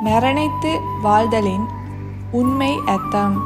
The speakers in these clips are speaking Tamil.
மரணித்து வாழ்தலின் உண்மை அர்த்தம்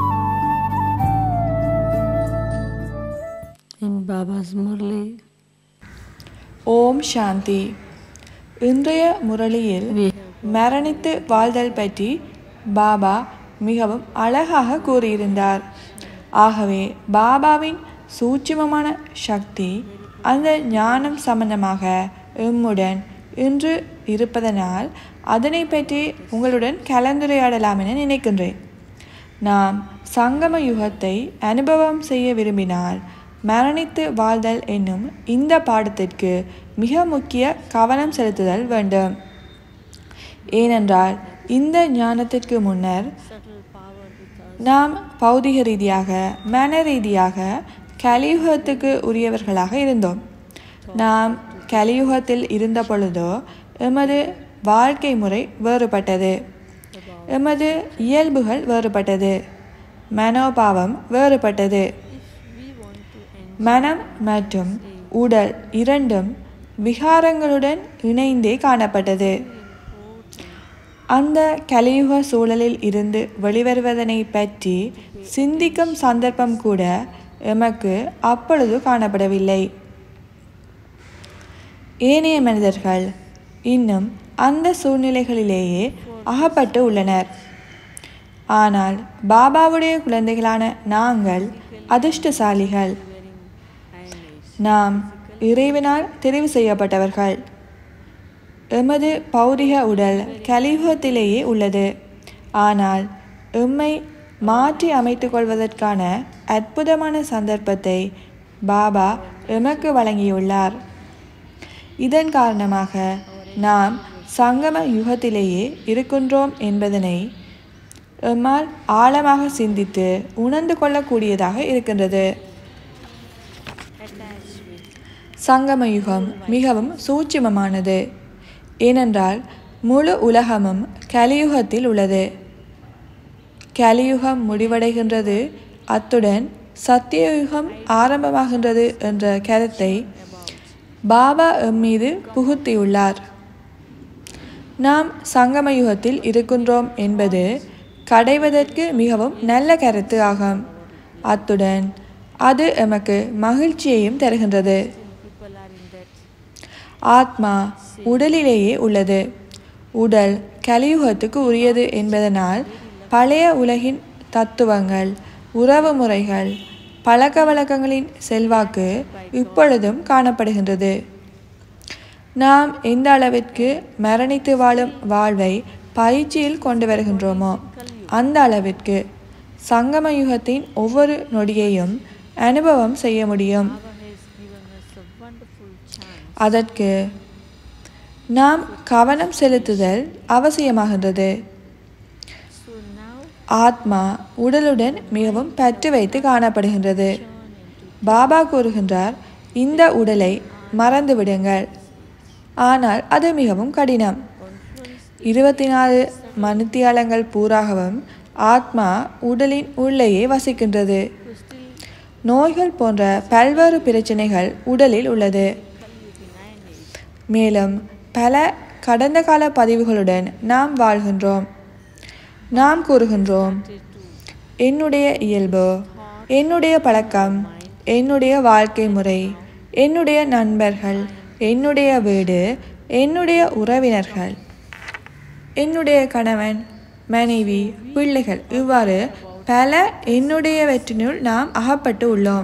in Baba's Murli, ஓம் சாந்தி இன்றைய முரளியில் we மரணித்து வாழ்தல் பற்றி பாபா மிகவும் அழகாக கூறியிருந்தார் ஆகவே பாபாவின் சூட்சுமமான சக்தி அந்த ஞானம் சம்பந்தமாக எம்முடன் இன்று இருப்பதனால் அதனை பற்றி உங்களுடன் கலந்துரையாடலாம் என நினைக்கின்றேன் நாம் சங்கம யுகத்தை அனுபவம் செய்ய விரும்பினால் மரணித்து வாழ்தல் என்னும் இந்த பாடத்திற்கு மிக முக்கிய கவனம் செலுத்துதல் வேண்டும் ஏனென்றால் இந்த ஞானத்திற்கு முன்னர் நாம் பௌதிக ரீதியாக மன ரீதியாக கலியுகத்துக்கு உரியவர்களாக இருந்தோம் நாம் கலியுகத்தில் இருந்த பொழுதோ எமது வாழ்க்கை முறை வேறுபட்டது எமது இயல்புகள் வேறுபட்டது மனோபாவம் வேறுபட்டது மனம் மற்றும் உடல் இரண்டும் விகாரங்களுடன் இணைந்தே காணப்பட்டது அந்த கலியுக சூழலில் இருந்து வெளிவருவதனை பற்றி சிந்திக்கும் சந்தர்ப்பம் கூட எமக்கு அப்பொழுது காணப்படவில்லை ஏனைய மனிதர்கள் இன்னும் அந்த சூழ்நிலைகளிலேயே அகப்பட்டு உள்ளனர் ஆனால் பாபாவுடைய குழந்தைகளான நாங்கள் அதிர்ஷ்டசாலிகள் நாம் இறைவனால் தெரிவு செய்யப்பட்டவர்கள் எமது பௌதிக உடல் கலியுகத்திலேயே உள்ளது ஆனால் எம்மை மாற்றி அமைத்துக் கொள்வதற்கான அற்புதமான சந்தர்ப்பத்தை பாபா எமக்கு வழங்கியுள்ளார் இதன் காரணமாக நாம் சங்கம யுகத்திலேயே இருக்கின்றோம் என்பதனை எம்மால் ஆழமாக சிந்தித்து உணர்ந்து கொள்ளக்கூடியதாக இருக்கின்றது சங்கம யுகம் மிகவும் சூட்சுமமானது ஏனென்றால் முழு உலகமும் கலியுகத்தில் உள்ளது கலியுகம் முடிவடைகின்றது அத்துடன் சத்தியயுகம் ஆரம்பமாகின்றது என்ற கருத்தை பாபா எம்மீது புகுத்தியுள்ளார் நாம் சங்கம யுகத்தில் இருக்கின்றோம் என்பது கடைவதற்கு மிகவும் நல்ல கருத்து ஆகும் அத்துடன் அது எமக்கு மகிழ்ச்சியையும் தருகின்றது ஆத்மா உடலிலேயே உள்ளது உடல் கலியுகத்துக்கு உரியது என்பதனால் பழைய உலகின் தத்துவங்கள் உறவு முறைகள் பழக்க வழக்கங்களின் செல்வாக்கு இப்பொழுதும் காணப்படுகின்றது நாம் எந்த அளவிற்கு மரணித்து வாழும் வாழ்வை பயிற்சியில் கொண்டு வருகின்றோமோ அந்த அளவிற்கு சங்கம யுகத்தின் ஒவ்வொரு நொடியையும் அனுபவம் செய்ய முடியும் அதற்கு நாம் கவனம் செலுத்துதல் அவசியமாகின்றது ஆத்மா உடலுடன் மிகவும் பற்று வைத்து காணப்படுகின்றது பாபா கூறுகின்றார் இந்த உடலை மறந்து விடுங்கள் ஆனால் அது மிகவும் கடினம் இருபத்தி நாலு மணித்தியாலங்கள் பூராகவும் ஆத்மா உடலின் உள்ளேயே வசிக்கின்றது நோய்கள் போன்ற பல்வேறு பிரச்சனைகள் உடலில் உள்ளது மேலும் பல கடந்த கால பதிவுகளுடன் நாம் வாழ்கின்றோம் நாம் கூறுகின்றோம் என்னுடைய இயல்பு என்னுடைய பழக்கம் என்னுடைய வாழ்க்கை முறை என்னுடைய நண்பர்கள் என்னுடைய வீடு என்னுடைய உறவினர்கள் என்னுடைய கணவன் மனைவி பிள்ளைகள் இவ்வாறு பல என்னுடையவற்றினுள் நாம் அகப்பட்டு உள்ளோம்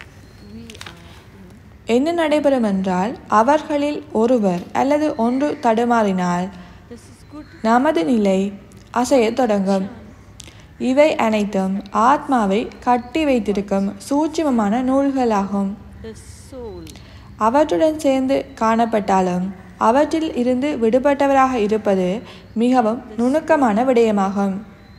என்ன நடைபெறும் என்றால் அவர்களில் ஒருவர் அல்லது ஒன்று தடுமாறினால் நமது நிலை அசையத் தொடங்கும் இவை அனைத்தும் ஆத்மாவை கட்டி வைத்திருக்கும் சூட்சுமமான நூல்களாகும் அவற்றுடன் சேர்ந்து காணப்பட்டாலும் அவற்றில் இருந்து விடுபட்டவராக இருப்பது மிகவும் நுணுக்கமான விடயமாகும்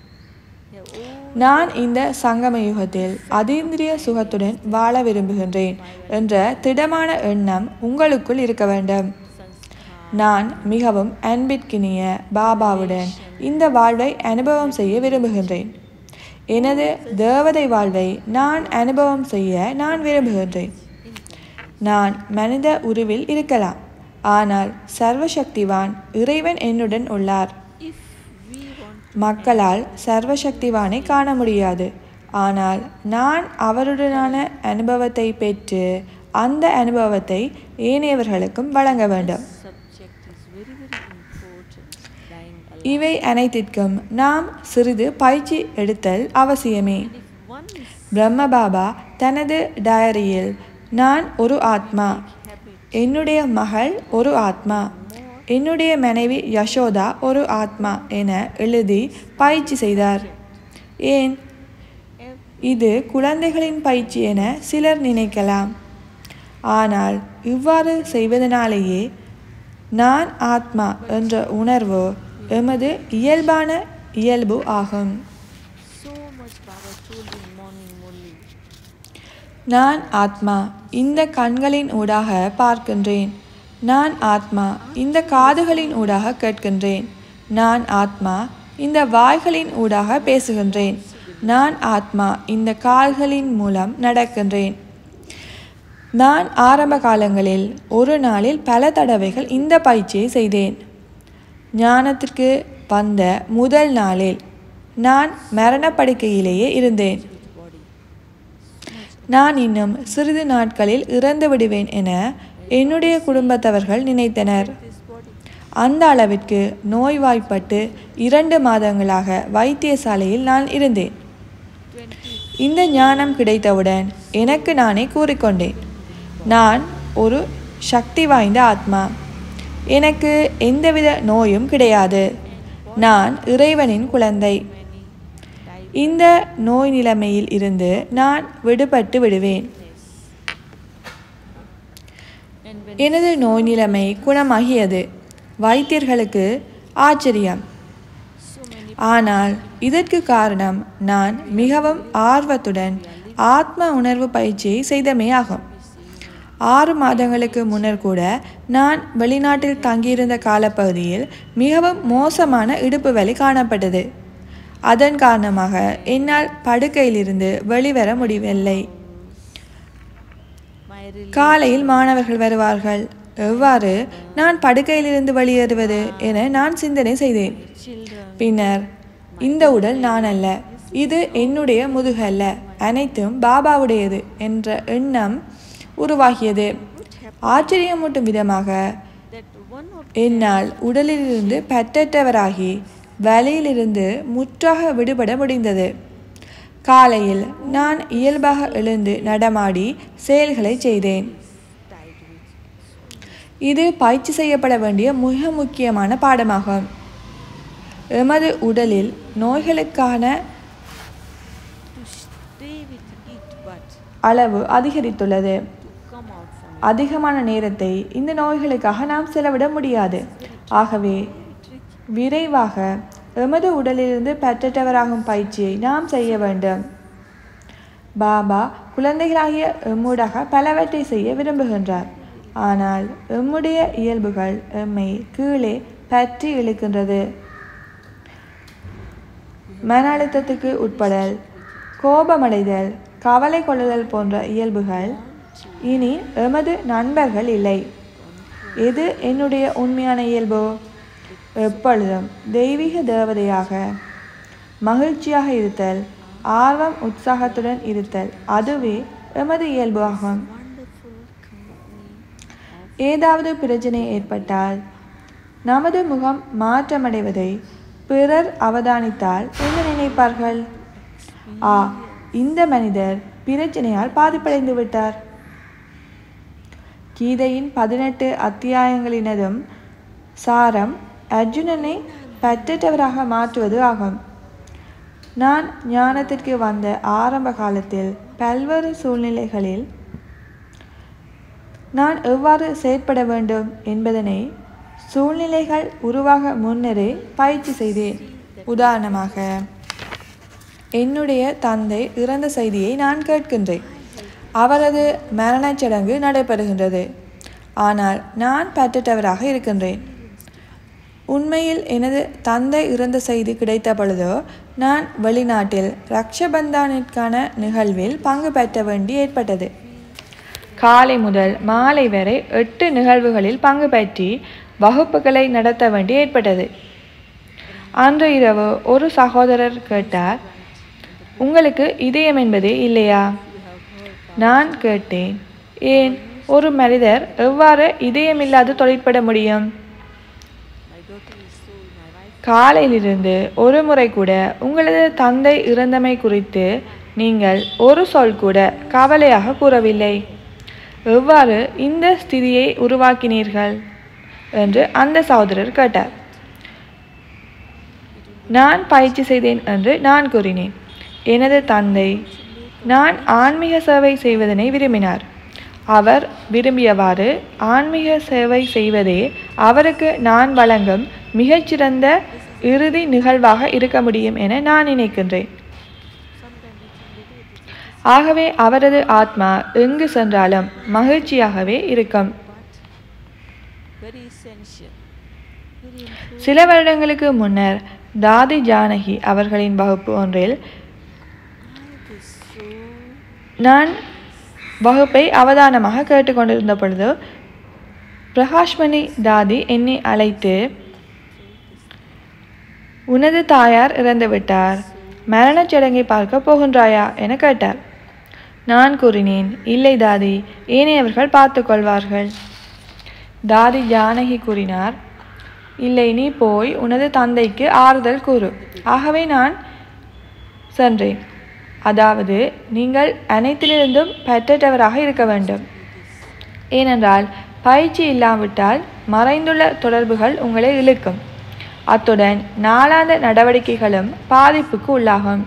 நான் இந்த சங்கம யுகத்தில் அதீந்திரிய சுகத்துடன் வாழ விரும்புகின்றேன் என்ற திடமான எண்ணம் உங்களுக்குள் இருக்க வேண்டும் நான் மிகவும் அன்பிற்கினிய பாபாவுடன் இந்த வாழ்வை அனுபவம் செய்ய விரும்புகின்றேன் எனது தேவதை வாழ்வை நான் அனுபவம் செய்ய நான் விரும்புகின்றேன் நான் மனித உருவில் இருக்கலாம் ஆனால் சர்வசக்திவான் இறைவன் என்னுடன் உள்ளார் மக்களால் சர்வசக்திவானை காண முடியாது ஆனால் நான் அவருடனான அனுபவத்தை பெற்று அந்த அனுபவத்தை ஏனையவர்களுக்கும் வழங்க வேண்டும் subject is very, very important. Dying alive. இவை அனைத்திற்கும் நாம் சிறிது பயிற்சி எடுத்தல் அவசியமே If one is பிரம்மபாபா தனது டயரியில் நான் ஒரு ஆத்மா என்னுடைய மகள் ஒரு ஆத்மா என்னுடைய மனைவி யசோதா ஒரு ஆத்மா என எழுதி பயிற்சி செய்தார் ஏன் இது குழந்தைகளின் பயிற்சி என சிலர் நினைக்கலாம் ஆனால் இவ்வாறு செய்வதனாலேயே நான் ஆத்மா என்ற உணர்வு எமது இயல்பான இயல்பு ஆகும் so much Baba told in morning only. நான் ஆத்மா இந்த கண்களின் ஊடாக பார்க்கின்றேன் நான் ஆத்மா இந்த காதுகளின் ஊடாக கேட்கின்றேன் நான் ஆத்மா இந்த வாய்களின் ஊடாக பேசுகின்றேன் நான் ஆத்மா இந்த கால்களின் மூலம் நடக்கின்றேன் நான் ஆரம்ப காலங்களில் ஒரு நாளில் பல தடவைகள் இந்த பயிற்சியை செய்தேன் ஞானத்திற்கு வந்த முதல் நாளில் நான் மரணப்படுக்கையிலேயே இருந்தேன் நான் இன்னும் சிறிது நாட்களில் இறந்து விடுவேன் என என்னுடைய குடும்பத்தவர்கள் நினைத்தனர் அந்த அளவிற்கு நோய்வாய்ப்பட்டு இரண்டு மாதங்களாக வைத்தியசாலையில் நான் இருந்தேன் இந்த ஞானம் கிடைத்தவுடன் எனக்கு நானே கூறிக்கொண்டேன் நான் ஒரு சக்தி வாய்ந்த ஆத்மா எனக்கு எந்தவித நோயும் கிடையாது நான் இறைவனின் குழந்தை இந்த நோய் நிலைமையில் இருந்து நான் விடுபட்டு விடுவேன் And when எனது நோய் நிலைமை குணமாகியது வைத்தியர்களுக்கு ஆச்சரியம் so many ஆனால் இதற்கு காரணம் நான் மிகவும் ஆர்வத்துடன் ஆத்ம உணர்வு பயிற்சியை செய்தமே ஆகும் ஆறு மாதங்களுக்கு முன்னர் கூட நான் வெளிநாட்டில் தங்கியிருந்த காலப்பகுதியில் மிகவும் மோசமான இடுப்பு வலி காணப்பட்டது அதன் காரணமாக என்னால் படுக்கையிலிருந்து வெளிவர முடியவில்லை my rel- காலையில் மாணவர்கள் வருவார்கள் எவ்வாறு நான் படுக்கையிலிருந்து வெளியேறுவது என நான் சிந்தனை செய்தேன் children பின்னர் இந்த உடல் நான் அல்ல இது என்னுடைய முதுகு அல்ல அனைத்தும் பாபாவுடையது என்ற எண்ணம் உருவாகியது ஆச்சரியமூட்டும் விதமாக that one of என்னால் உடலிலிருந்து பற்றற்றவராகி வலியிலிருந்து முற்றாக விடுபட முடிந்தது காலையில் நான் இயல்பாக எழுந்து நடமாடி செயல்களை செய்தேன் died with இது பயிற்சி செய்யப்பட வேண்டிய மிக முக்கியமான பாடமாகும் எமது உடலில் நோய்களுக்கான to stay with it but அளவு அதிகரித்துள்ளது to come out from அதிகமான நேரத்தை இந்த நோய்களுக்காக நாம் செலவிட முடியாது ஆகவே விரைவாக எமது உடலிலிருந்து பெற்றவராகும் பயிற்சியை நாம் செய்ய வேண்டும் பாபா குழந்தைகளாகிய எம்மூடாக பலவற்றை செய்ய விரும்புகின்றார் ஆனால் எம்முடைய இயல்புகள் எம்மை கீழே பற்றி இழுக்கின்றது மன அழுத்தத்துக்கு உட்படல் கோபமடைதல் கவலை கொள்ளுதல் போன்ற இயல்புகள் இனி எமது நண்பர்கள் இல்லை எது என்னுடைய உண்மையான இயல்போ எப்பொழுதும் தெய்வீக தேவதையாக மகிழ்ச்சியாக இருத்தல் ஆர்வம் உற்சாகத்துடன் இருத்தல் அதுவே எமது இயல்பு ஆகும் wonderful company ஏதாவது பிரச்சனை ஏற்பட்டால் நமது முகம் மாற்றமடைவதை பிறர் அவதானித்தால் என்ன நினைப்பார்கள் ஆ இந்த மனிதர் பிரச்சனையால் பாதிப்படைந்து விட்டார் கீதையின் பதினெட்டு அத்தியாயங்களினதும் சாரம் அர்ஜுனனை பற்றற்றவராக மாற்றுவது ஆகும் நான் ஞானத்திற்கு வந்த ஆரம்ப காலத்தில் பல்வேறு சூழ்நிலைகளில் நான் எவ்வாறு செயற்பட வேண்டும் என்பதனை சூழ்நிலைகள் உருவாக முன்னரே பயிற்சி செய்தேன் உதாரணமாக என்னுடைய தந்தை இறந்த செய்தியை நான் கேட்கின்றேன் அவரது மரணச் சடங்கு நடைபெறுகின்றது ஆனால் நான் பற்றற்றவராக இருக்கின்றேன் உண்மையில் எனது தந்தை இறந்த செய்தி கிடைத்த பொழுதோ நான் வெளிநாட்டில் ரக்ஷபந்தானிற்கான நிகழ்வில் பங்கு பெற்ற வேண்டி ஏற்பட்டது காலை முதல் மாலை வரை எட்டு நிகழ்வுகளில் பங்கு பற்றி வகுப்புகளை நடத்த வேண்டி ஏற்பட்டது அன்று இரவு ஒரு சகோதரர் கேட்டார் உங்களுக்கு இதயம் என்பதே இல்லையா நான் கேட்டேன் ஏன் ஒரு மனிதர் எவ்வாறு இதயமில்லாது தொழிற்பட முடியும் My daughter is soul, my wife காலையிலிருந்து ஒரு முறை கூட உங்களது தந்தை இறந்தமை குறித்து நீங்கள் ஒரு சொல் கூட கவலையாக கூறவில்லை எவ்வாறு இந்த ஸ்திதியை உருவாக்கினீர்கள் என்று அந்த சகோதரர் கேட்டார் நான் பயிற்சி செய்தேன் என்று நான் கூறினேன் எனது தந்தை நான் ஆன்மீக சேவை செய்வதனை விரும்பினார் அவர் விரும்பியவாறு ஆன்மீக சேவை செய்வதே அவருக்கு நான் வழங்கும் மிகச்சிறந்த இறுதி நிகழ்வாக இருக்க முடியும் என நான் நினைக்கின்றேன் ஆகவே அவரது ஆத்மா எங்கு சென்றாலும் மகிழ்ச்சியாகவே இருக்கும் very essential, very important. சில வருடங்களுக்கு முன்னர் தாதி ஜானகி அவர்களின் வகுப்பு ஒன்றில் It is so நான் வகுப்பை அவதானமாக கேட்டுக்கொண்டிருந்த பொழுது பிரகாஷ்மணி தாதி என்னை அழைத்து உனது தாயார் இறந்துவிட்டார் மரணச் சடங்கை பார்க்க போகின்றாயா என கேட்டார் நான் கூறினேன் இல்லை தாதி ஏனையவர்கள் பார்த்து கொள்வார்கள் தாதி ஜானகி கூறினார் இல்லை நீ போய் உனது தந்தைக்கு ஆறுதல் கூறு ஆகவே நான் சென்றேன் அதாவது நீங்கள் அனைத்திலிருந்தும் பெற்றவராக இருக்க வேண்டும் ஏனென்றால் பயிற்சி இல்லாவிட்டால் மறைந்துள்ள தொடர்புகள் உங்களை இழுக்கும் அத்துடன் நாளாந்த நடவடிக்கைகளும் பாதிப்புக்கு உள்ளாகும்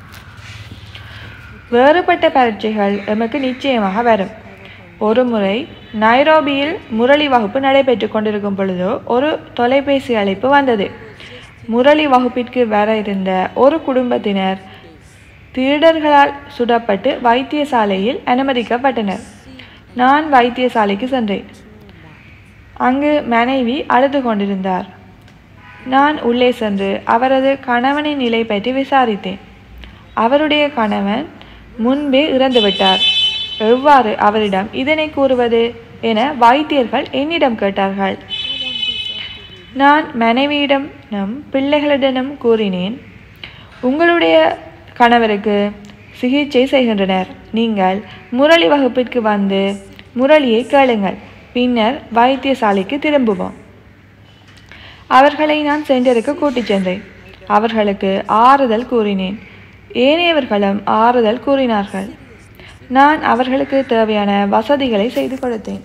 வேறுபட்ட பரீட்சைகள் எமக்கு நிச்சயமாக வரும் ஒரு முறை நைரோபியில் முரளி வகுப்பு நடைபெற்று கொண்டிருக்கும் பொழுது ஒரு தொலைபேசி அழைப்பு வந்தது முரளி வகுப்பிற்கு வர இருந்த ஒரு குடும்பத்தினர் திருடர்களால் சுடப்பட்டு வைத்தியசாலையில் அனுமதிக்கப்பட்டனர் நான் வைத்தியசாலைக்கு சென்றேன் அங்கு மனைவி அழுது கொண்டிருந்தார் நான் உள்ளே சென்று அவரது கணவனின் நிலை பற்றி விசாரித்தேன் அவருடைய கணவன் முன்பே இறந்துவிட்டார் எவ்வாறு அவரிடம் இதனை கூறுவது என வைத்தியர்கள் என்னிடம் கேட்டார்கள் நான் மனைவியிடம் நம் பிள்ளைகளிடம் கூறினேன் உங்களுடைய கணவருக்கு சிகிச்சை செய்கின்றனர் நீங்கள் முரளி வகுப்பிற்கு வந்து முரளியை கேளுங்கள் பின்னர் வைத்தியசாலைக்கு திரும்புவோம் அவர்களை நான் சென்டருக்கு கூட்டிச் சென்றேன் அவர்களுக்கு ஆறுதல் கூறினேன் ஏனையவர்களும் ஆறுதல் கூறினார்கள் நான் அவர்களுக்கு தேவையான வசதிகளை செய்து கொடுத்தேன்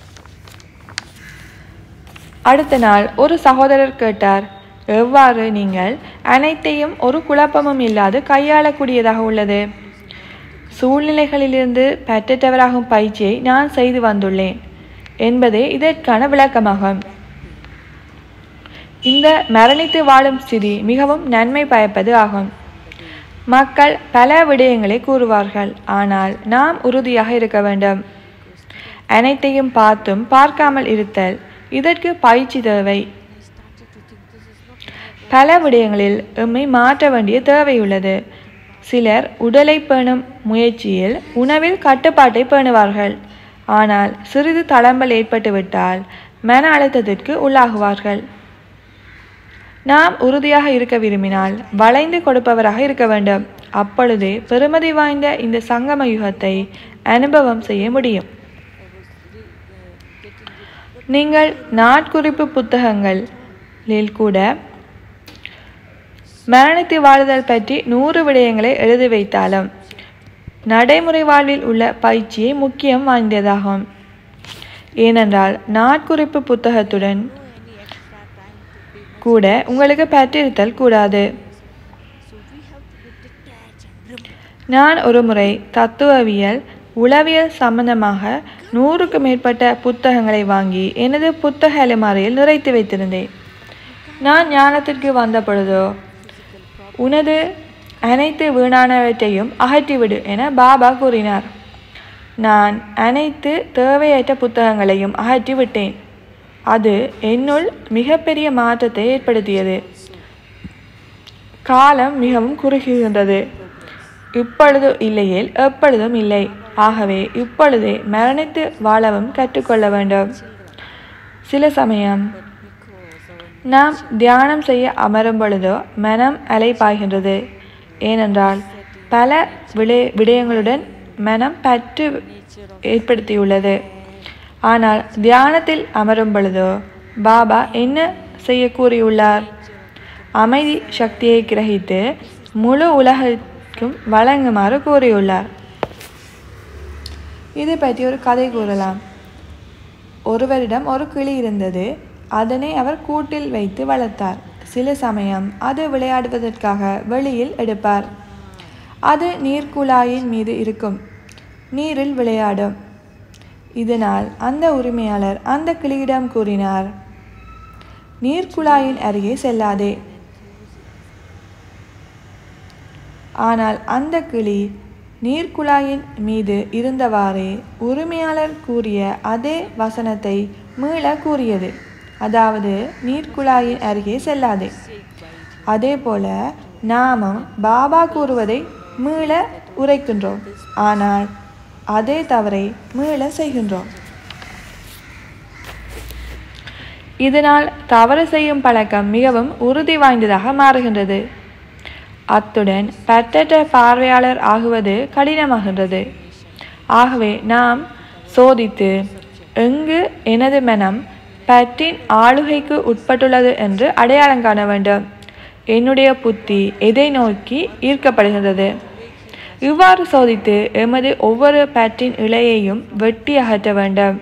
அடுத்த நாள் ஒரு சகோதரர் கேட்டார் எவ்வாறு நீங்கள் அனைத்தையும் ஒரு குழப்பமும் இல்லாது கையாளக்கூடியதாக உள்ளது சூழ்நிலைகளிலிருந்து பெற்றவராகும் பயிற்சியை நான் செய்து வந்துள்ளேன் என்பதே இதற்கான விளக்கமாகும் இந்த மரணித்து வாழும் ஸ்திதி மிகவும் நன்மை பயப்பது ஆகும் மக்கள் பல விடயங்களை கூறுவார்கள் ஆனால் நாம் உறுதியாக இருக்க வேண்டும் அனைத்தையும் பார்த்தும் பார்க்காமல் இருத்தல் இதற்கு பயிற்சி தேவை பல விடயங்களில் எம்மை மாற்ற வேண்டிய தேவை உள்ளது சிலர் உடலை பேணும் முயற்சியில் உணவில் கட்டுப்பாட்டை பேணுவார்கள் ஆனால் சிறிது தளம்பல் ஏற்பட்டுவிட்டால் மன அழுத்தத்திற்கு உள்ளாகுவார்கள் நாம் உறுதியாக இருக்க விரும்பினால் வளைந்து கொடுப்பவராக இருக்க வேண்டும் அப்பொழுதே பெருமதி வாய்ந்த இந்த சங்கம யுகத்தை அனுபவம் செய்ய முடியும் நீங்கள் நாட்குறிப்பு புத்தகங்களில் கூட மரணித்து வாழுதல் பற்றி நூறு விடயங்களை எழுதி வைத்தாலும் நடைமுறை வாழ்வில் உள்ள பயிற்சியே முக்கியம் வாய்ந்ததாகும் ஏனென்றால் நாட்குறிப்பு புத்தகத்துடன் கூட உங்களுக்கு பற்றிருத்தல் கூடாது நான் ஒரு முறை தத்துவவியல் உளவியல் சம்பந்தமாக நூறுக்கு மேற்பட்ட புத்தகங்களை வாங்கி எனது புத்தக அலைமாரியில் நிறைத்து வைத்திருந்தேன் நான் ஞானத்திற்கு வந்த பொழுதோ உனது அனைத்து வீணானவற்றையும் அகற்றிவிடு என பாபா கூறினார் நான் அனைத்து தேவையற்ற புத்தகங்களையும் அகற்றி விட்டேன் அது என்னுள் மிகப்பெரிய மாற்றத்தை ஏற்படுத்தியது காலம் மிகவும் குறுகுகின்றது இப்பொழுது இல்லையேல் எப்பொழுதும் இல்லை ஆகவே இப்பொழுதே மரணித்து வாழவும் கற்றுக்கொள்ள வேண்டும் சில சமயம் because நாம் தியானம் செய்ய அமரும் பொழுதோ மனம் அலைப்பாய்கின்றது ஏனென்றால் பல விடய விடயங்களுடன் மனம் பற்று ஏற்படுத்தியுள்ளது ஆனால் தியானத்தில் அமரும் பொழுதோ பாபா என்ன செய்ய கூறியுள்ளார் அமைதி சக்தியை கிரகித்து முழு உலகிற்கும் வழங்குமாறு கூறியுள்ளார் இது பற்றி ஒரு கதை கூறலாம் ஒருவரிடம் ஒரு கிளி இருந்தது அதனை அவர் கூட்டில் வைத்து வளர்த்தார் சில சமயம் அது விளையாடுவதற்காக வெளியில் எடுப்பார் அது நீர்க்குழாயின் மீது இருக்கும் நீரில் விளையாடும் இதனால் அந்த உரிமையாளர் அந்த கிளியிடம் கூறினார் நீர்க்குழாயின் அருகே செல்லாதே ஆனால் அந்த கிளி நீர்க்குழாயின் மீது இருந்தவாறே உரிமையாளர் கூறிய அதே வசனத்தை மீள கூறியது அதாவது நீர்க்குழாயின் அருகே செல்லாதே அதே போல நாமும் பாபா கூறுவதை மீள உரைக்கின்றோம் ஆனால் அதே தவறை மீள செய்கின்றோம் இதனால் தவறு செய்யும் பழக்கம் மிகவும் உறுதி வாய்ந்ததாக மாறுகின்றது அத்துடன் பற்றற்ற பார்வையாளர் ஆகுவது கடினமாகின்றது ஆகவே நாம் சோதித்து எங்கு எனது மனம் பற்றின் ஆளுகைக்கு உட்பட்டுள்ளது என்று அடையாளம் காண வேண்டும் என்னுடைய புத்தி எதை நோக்கி ஈர்க்கப்படுகின்றது இவ்வாறு சோதித்து எமது ஒவ்வொரு பற்றின் இலையையும் வெட்டி அகற்ற வேண்டும்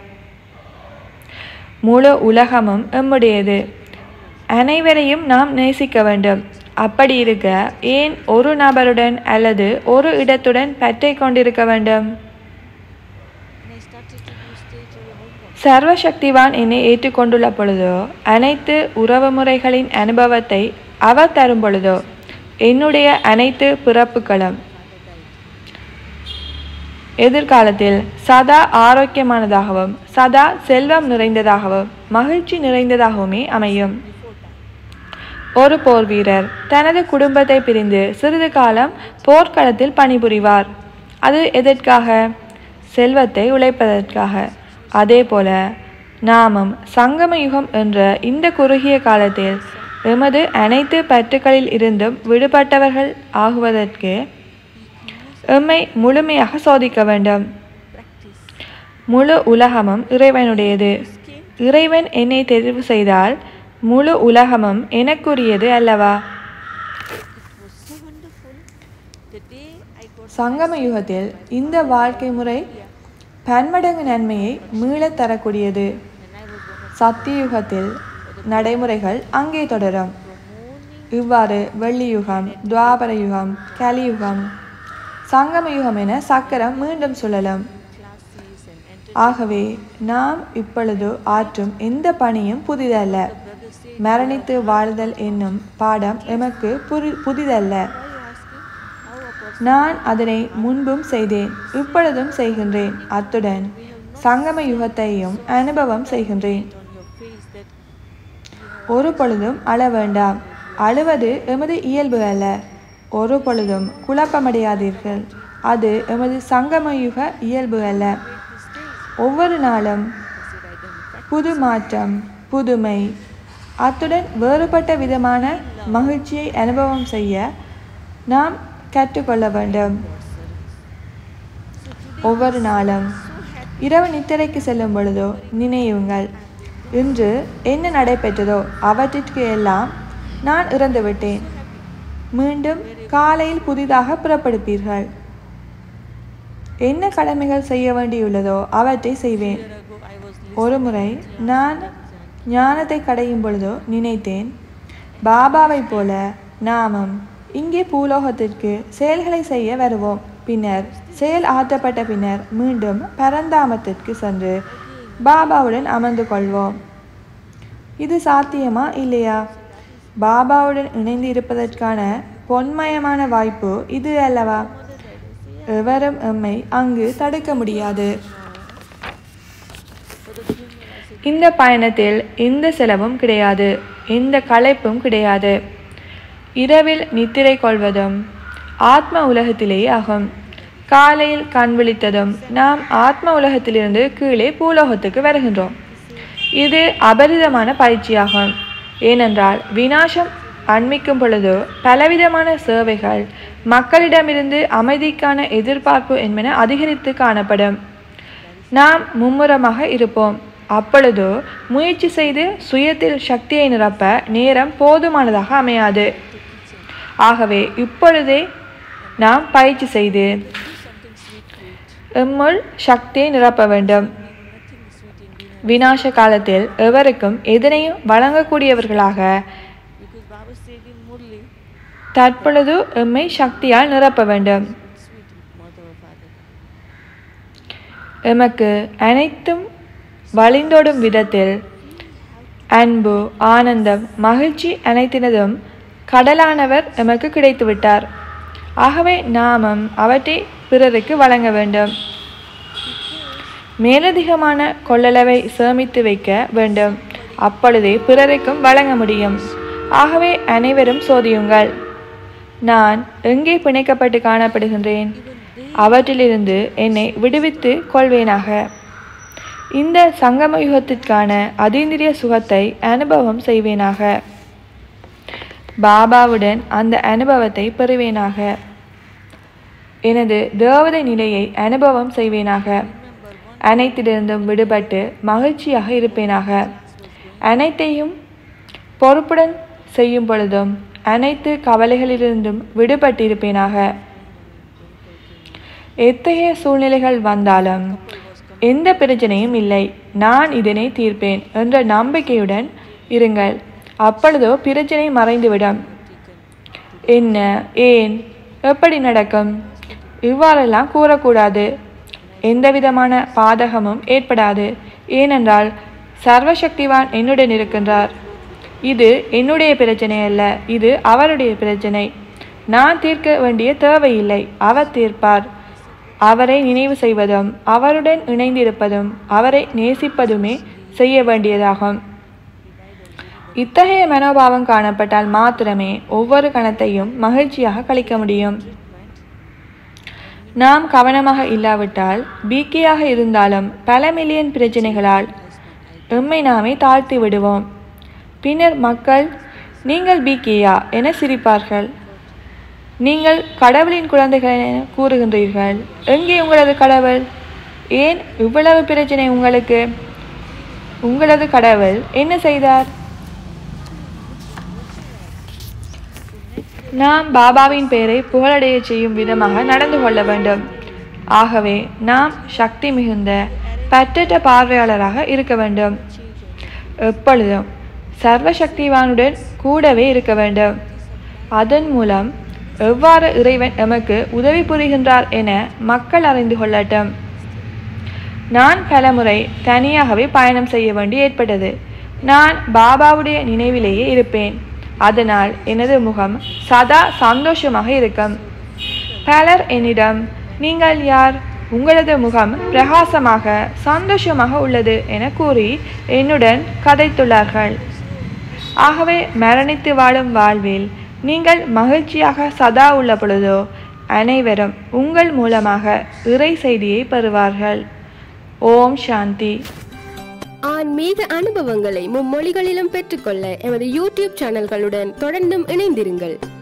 முழு உலகமும் எம்முடையது அனைவரையும் நாம் நேசிக்க வேண்டும் அப்படி இருக்க ஏன் ஒரு நபருடன் அல்லது ஒரு இடத்துடன் பற்றை கொண்டிருக்க வேண்டும் And I started to do stage or homework. சர்வசக்திவான் என்னை ஏற்றுக்கொண்டுள்ள பொழுதோ அனைத்து உறவுமுறைகளின் அனுபவத்தை அவர் தரும் பொழுதோ என்னுடைய அனைத்து பிறப்புகளும் எதிர்காலத்தில் சதா ஆரோக்கியமானதாகவும் சதா செல்வம் நிறைந்ததாகவும் மகிழ்ச்சி நிறைந்ததாகவுமே அமையும் ஒரு போர் வீரர் தனது குடும்பத்தை பிரிந்து சிறிது காலம் போர்க்களத்தில் பணிபுரிவார் அது எதற்காக செல்வத்தை உழைப்பதற்காக அதே போல நாமும் சங்கம யுகம் என்ற இந்த குறுகிய காலத்தில் எமது அனைத்து பற்றுகளில் இருந்தும் விடுபட்டவர்கள் ஆகுவதற்கு எம்மை முழுமையாக சோதிக்க வேண்டும் முழு உலகமும் இறைவனுடையது இறைவன் என்னை தெரிவு செய்தால் முழு உலகமும் எனக்குரியது அல்லவா It was so wonderful. The day I got சங்கம யுகத்தில் இந்த வாழ்க்கை முறை பன்மடங்கு நன்மையை மீளத் தரக்கூடியது when I was one of சத்தியுகத்தில் நடைமுறைகள் அங்கே தொடரும் இவ்வாறு வெள்ளியுகம் துவாபர யுகம் கலியுகம் சங்கம யுகம் என சக்கரம் மீண்டும் சுழலும் classes and entered ஆகவே நாம் இப்பொழுது ஆற்றும் எந்த பணியும் புதிதல்ல brother say மரணித்து வாழ்தல் என்னும் பாடம் எமக்கு புரி புதிதல்ல why you asking how a person நான் அதனை முன்பும் செய்தேன் இப்பொழுதும் செய்கின்றேன் அத்துடன் சங்கம யுகத்தையும் அனுபவம் செய்கின்றேன் on your face that ஒரு பொழுதும் அழ வேண்டாம் அழுவது எமது இயல்பு அல்ல ஒரு பொழுதும் குழப்பமடையாதீர்கள் அது எமது சங்கமயுக இயல்பு அல்ல ஒவ்வொரு நாளும் புது மாற்றம் புதுமை அத்துடன் வேறுபட்ட விதமான மகிழ்ச்சியை அனுபவம் செய்ய நாம் கற்றுக்கொள்ள வேண்டும் ஒவ்வொரு நாளும் இரவு நித்திரைக்கு செல்லும் பொழுதோ நினையுங்கள் இன்று என்ன நடைபெற்றதோ அவற்றிற்கு எல்லாம் நான் இறந்து விட்டேன் மீண்டும் காலையில் புதிதாக புறப்படுப்பீர்கள் என்ன கடமைகள் செய்ய வேண்டியுள்ளதோ அவற்றை செய்வேன் ago I was ஒரு முறை நான் ஞானத்தை கடையும் பொழுதோ நினைத்தேன் பாபாவைப் போல நாமும் இங்கே பூலோகத்திற்கு செயல்களை செய்ய வருவோம் பின்னர் செயல் ஆற்றப்பட்ட பின்னர் மீண்டும் பரந்தாமத்திற்கு சென்று பாபாவுடன் அமர்ந்து கொள்வோம் இது சாத்தியமா இல்லையா பாபாவுடன் இணைந்து இருப்பதற்கான பொன்மயமான வாய்ப்பு இது அல்லவா எவரும் எம்மை அங்கு தடுக்க முடியாது இந்த பயணத்தில் எந்த செலவும் கிடையாது எந்த களைப்பும் கிடையாது இரவில் நித்திரை கொள்வதும் ஆத்ம உலகத்திலேயே ஆகும் காலையில் கண் விழித்ததும் நாம் ஆத்ம உலகத்திலிருந்து கீழே பூலோகத்துக்கு வருகின்றோம் இது அபரிதமான பயிற்சியாகும் ஏனென்றால் வினாசம் அண்மிக்கும் பொழுது பலவிதமான சேவைகள் மக்களிடமிருந்து அமைதிக்கான எதிர்பார்ப்பு என்பன அதிகரித்து காணப்படும் நாம் மும்முரமாக இருப்போம் அப்பொழுது முயற்சி செய்து சுயத்தில் சக்தியை நிரப்ப நேரம் போதுமானதாக அமையாது ஆகவே இப்பொழுதே நாம் பயிற்சி செய்து எம்முள் சக்தியை நிரப்ப வேண்டும் வினாச காலத்தில் எவருக்கும் எதனையும் வழங்கக்கூடியவர்களாக Because Baba said in Murli, தற்பொழுது எம்மை சக்தியால் நிரப்ப வேண்டும் sweet mother or father. எமக்கு அனைத்தும் வழிந்தோடும் விதத்தில் அன்பு ஆனந்தம் மகிழ்ச்சி அனைத்தினதும் கடலானவர் எமக்கு கிடைத்துவிட்டார் ஆகவே நாமும் அவற்றை பிறருக்கு வழங்க வேண்டும் மேலதிகமான கொள்ளளவை சேமித்து வைக்க வேண்டும் அப்பொழுதே பிறருக்கும் வழங்க முடியும் ஆகவே அனைவரும் சோதியுங்கள் நான் எங்கே பிணைக்கப்பட்டு காணப்படுகின்றேன் அவற்றிலிருந்து என்னை விடுவித்து கொள்வேனாக இந்த சங்கம யுகத்திற்கான அதீந்திரிய சுகத்தை அனுபவம் செய்வேனாக பாபாவுடன் அந்த அனுபவத்தை பெறுவேனாக எனது தேவதை நிலையை அனுபவம் செய்வேனாக அனைத்திலிருந்தும் விடுபட்டு மகிழ்ச்சியாக இருப்பேனாக அனைத்தையும் பொறுப்புடன் செய்யும் பொழுதும் அனைத்து கவலைகளிலிருந்தும் விடுபட்டிருப்பேனாக எத்தகைய சூழ்நிலைகள் வந்தாலும் எந்த பிரச்சனையும் இல்லை நான் இதனை தீர்ப்பேன் என்ற நம்பிக்கையுடன் இருங்கள் அப்பொழுதோ பிரச்சனை மறைந்துவிடும் என்ன ஏன் எப்படி நடக்கும் இவ்வாறெல்லாம் கூறக்கூடாது எந்தவிதமான பாதகமும் ஏற்படாது ஏனென்றால் சர்வசக்திவான் என்னுடன் இருக்கின்றார் இது என்னுடைய பிரச்சனை அல்ல இது அவருடைய பிரச்சனை நான் தீர்க்க வேண்டிய தேவையில்லை அவர் தீர்ப்பார் அவரை நினைவு செய்வதும் அவருடன் இணைந்திருப்பதும் அவரை நேசிப்பதுமே செய்ய வேண்டியதாகும் இத்தகைய மனோபாவம் காணப்பட்டால் மாத்திரமே ஒவ்வொரு கணத்தையும் மகிழ்ச்சியாக கழிக்க முடியும் நாம் கவனமாக இல்லாவிட்டால் பீக்கியாக இருந்தாலும் பல மில்லியன் பிரச்சனைகளால் எம்மை நாமே தாழ்த்தி விடுவோம் பின்னர் மக்கள் நீங்கள் பீக்கியா என சிரிப்பார்கள் நீங்கள் கடவுளின் குழந்தைகள் என கூறுகின்றீர்கள் எங்கே உங்களது கடவுள் ஏன் இவ்வளவு பிரச்சனை உங்களுக்கு உங்களது கடவுள் என்ன செய்தார் நாம் பாபாவின் பெயரை புகழடைய செய்யும் விதமாக நடந்து கொள்ள வேண்டும் ஆகவே நாம் சக்தி மிகுந்த பற்றற்ற பார்வையாளராக இருக்க வேண்டும் எப்பொழுதும் சர்வசக்திவானுடன் கூடவே இருக்க வேண்டும் அதன் மூலம் எவ்வாறு இறைவன் எமக்கு உதவி புரிகின்றார் என மக்கள் அறிந்து கொள்ளட்டும் நான் பலமுறை தனியாகவே பயணம் செய்ய வேண்டி ஏற்பட்டது நான் பாபாவுடைய நினைவிலேயே இருப்பேன் அதனால் எனது முகம் சதா சந்தோஷமாக இருக்கும் பலர் என்னிடம் நீங்கள் யார் உங்களது முகம் பிரகாசமாக சந்தோஷமாக உள்ளது என கூறி என்னுடன் கதைத்துள்ளார்கள் ஆகவே மரணித்து வாழும் வாழ்வில் நீங்கள் மகிழ்ச்சியாக சதா உள்ள பொழுதோ அனைவரும் உங்கள் மூலமாக இறை செய்தியை பெறுவார்கள் ஓம் சாந்தி ஆன்மீக அனுபவங்களை மும்மொழிகளிலும் பெற்றுக்கொள்ள எமது யூடியூப் சேனல்களுடன் தொடர்ந்தும் இணைந்திருங்கள்